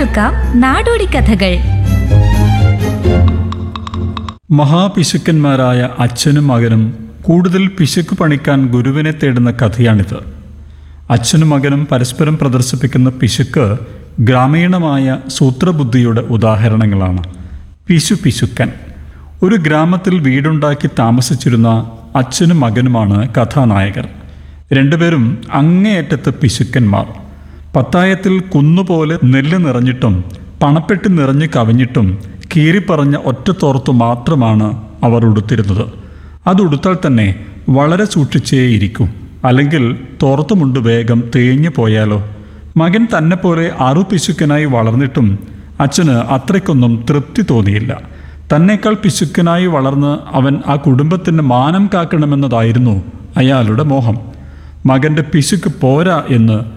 കേൾക്കാം നാടോടി കഥകൾ മഹാപിശുക്കന്മാരായ അച്ഛനും മകനും കൂടുതൽ പിശുക്ക് പണിക്കാൻ ഗുരുവിനെ തേടുന്ന കഥയാണിത് അച്ഛനും മകനും പരസ്പരം പ്രദർശിപ്പിക്കുന്ന പിശുക്ക് ഗ്രാമീണമായ സൂത്രബുദ്ധിയുടെ ഉദാഹരണങ്ങളാണ് പിശു പിശുക്കൻ ഒരു ഗ്രാമത്തിൽ വീടുണ്ടാക്കി താമസിച്ചിരുന്ന അച്ഛനും മകനുമാണ് കഥാനായകർ രണ്ടുപേരും അങ്ങേയറ്റത്ത് പിശുക്കന്മാർ പത്തായത്തിൽ കുന്നുപോലെ നെല്ല് നിറഞ്ഞിട്ടും പണപ്പെട്ടി നിറഞ്ഞു കവിഞ്ഞിട്ടും കീറിപ്പറഞ്ഞ ഒറ്റ തോർത്തു മാത്രമാണ് അവർ ഉടുത്തിരുന്നത് അത് ഉടുത്താൽ തന്നെ വളരെ സൂക്ഷിച്ചേയിരിക്കൂ അല്ലെങ്കിൽ തോർത്തുമുണ്ട് വേഗം തേഞ്ഞു പോയാലോ മകൻ തന്നെ പോലെ അറു പിശുക്കനായി വളർന്നിട്ടും അച്ഛന് അത്രയ്ക്കൊന്നും തൃപ്തി തോന്നിയില്ല തന്നേക്കാൾ പിശുക്കനായി വളർന്ന് അവൻ ആ കുടുംബത്തിൻ്റെ മാനം കാക്കണമെന്നതായിരുന്നു അയാളുടെ മോഹം മകന്റെ പിശുക്ക് പോരാ എന്ന്